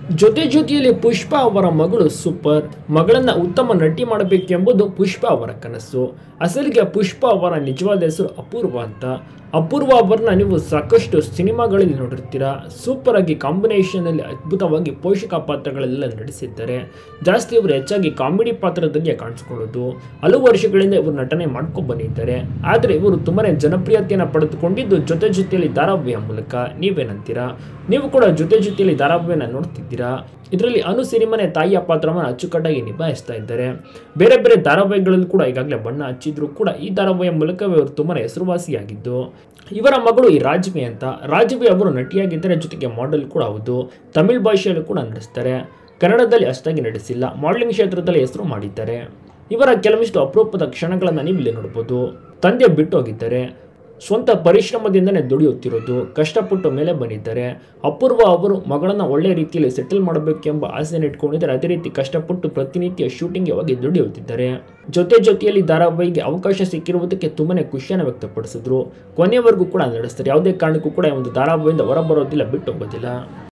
ಜೊತೆ ಜೊತೆಯಲ್ಲಿ ಪುಷ್ಪ ಅವರ ಮಗಳು ಸೂಪರ್ ಮಗಳನ್ನ ಉತ್ತಮ ನಟಿ ಮಾಡಬೇಕೆಂಬುದು ಪುಷ್ಪ ಅವರ ಕನಸು ಅಸಲಿಗೆ ಪುಷ್ಪ ಅವರ ನಿಜವಾದ ಹೆಸರು ಅಪೂರ್ವ ಅಂತ ಅಪೂರ್ವ ಅವರನ್ನ ನೀವು ಸಾಕಷ್ಟು ಸಿನಿಮಾಗಳಲ್ಲಿ ನೋಡಿರ್ತೀರಾ ಸೂಪರ್ ಆಗಿ ಕಾಂಬಿನೇಷನ್ ಅಲ್ಲಿ ಅದ್ಭುತವಾಗಿ ಪೋಷಕ ಪಾತ್ರಗಳೆಲ್ಲ ನಡೆಸಿದ್ದಾರೆ ಜಾಸ್ತಿ ಇವರು ಹೆಚ್ಚಾಗಿ ಕಾಮಿಡಿ ಪಾತ್ರದಲ್ಲಿ ಕಾಣಿಸ್ಕೊಳ್ಳೋದು ಹಲವು ವರ್ಷಗಳಿಂದ ಇವರು ನಟನೆ ಮಾಡ್ಕೊಂಡು ಬಂದಿದ್ದಾರೆ ಆದರೆ ಇವರು ತುಂಬಾನೇ ಜನಪ್ರಿಯತೆಯನ್ನು ಪಡೆದುಕೊಂಡಿದ್ದು ಜೊತೆ ಜೊತೆಯಲ್ಲಿ ಧಾರಾವಾಹಿಯ ಮೂಲಕ ನೀವೇನಂತೀರಾ ನೀವು ಕೂಡ ಜೊತೆ ಜೊತೆಯಲ್ಲಿ ಧಾರಾವಾಹಿಯನ್ನು ನೋಡ್ತಿದ್ದೀರಾ ಇದರಲ್ಲಿ ಅನು ಸಿರಿಮನೆ ತಾಯಿಯ ಪಾತ್ರವನ್ನು ಅಚ್ಚುಕಟ್ಟಾಗಿ ನಿಭಾಯಿಸ್ತಾ ಇದ್ದಾರೆ ಬೇರೆ ಬೇರೆ ಧಾರಾವಾಹಿಗಳಲ್ಲಿ ಕೂಡ ಈಗಾಗಲೇ ಬಣ್ಣ ಹಚ್ಚಿದ್ರು ಕೂಡ ಈ ಧಾರಾವಾಹಿಯ ಮೂಲಕವೇ ಅವರು ತುಂಬಾ ಹೆಸರುವಾಸಿಯಾಗಿದ್ದು ಇವರ ಮಗಳು ಈ ರಾಜ್ವಿ ಅಂತ ರಾಜ್ವಿ ಅವರು ನಟಿಯಾಗಿದ್ದರೆ ಜೊತೆಗೆ ಮಾಡೆಲ್ ಕೂಡ ಹೌದು ತಮಿಳ್ ಭಾಷೆಯಲ್ಲೂ ಕೂಡ ನಡೆಸ್ತಾರೆ ಕನ್ನಡದಲ್ಲಿ ಅಷ್ಟಾಗಿ ನಡೆಸಿಲ್ಲ ಮಾಡೆಲಿಂಗ್ ಕ್ಷೇತ್ರದಲ್ಲಿ ಹೆಸರು ಮಾಡಿದ್ದಾರೆ ಇವರ ಕೆಲವಿಷ್ಟು ಅಪರೂಪದ ಕ್ಷಣಗಳನ್ನು ನೀವು ಇಲ್ಲಿ ನೋಡ್ಬೋದು ತಂದೆ ಬಿಟ್ಟು ಹೋಗಿದ್ದಾರೆ ಸ್ವಂತ ಪರಿಶ್ರಮದಿಂದನೇ ದುಡಿಯುತ್ತಿರೋದು ಕಷ್ಟಪಟ್ಟು ಮೇಲೆ ಬಂದಿದ್ದಾರೆ ಅಪೂರ್ವ ಅವರು ಮಗಳನ್ನು ಒಳ್ಳೆ ರೀತಿಯಲ್ಲಿ ಸೆಟಲ್ ಮಾಡಬೇಕೆಂಬ ಆಸೆಯನ್ನು ಇಟ್ಕೊಂಡಿದ್ದಾರೆ ಅದೇ ರೀತಿ ಕಷ್ಟಪಟ್ಟು ಪ್ರತಿನಿತ್ಯ ಶೂಟಿಂಗ್ಗೆ ಹೋಗಿ ದುಡಿಯುತ್ತಿದ್ದಾರೆ ಜೊತೆ ಜೊತೆಯಲ್ಲಿ ಧಾರಾವಾಹಿಗೆ ಅವಕಾಶ ಸಿಕ್ಕಿರುವುದಕ್ಕೆ ತುಂಬಾನೇ ಖುಷಿಯನ್ನು ವ್ಯಕ್ತಪಡಿಸಿದ್ರು ಕೊನೆಯವರೆಗೂ ಕೂಡ ನಡೆಸ್ತಾರೆ ಯಾವುದೇ ಕಾರಣಕ್ಕೂ ಕೂಡ ಈ ಒಂದು ಧಾರಾವಾಹಿಯಿಂದ ಹೊರಬರೋದಿಲ್ಲ ಬಿಟ್ಟು ಹೋಗೋದಿಲ್ಲ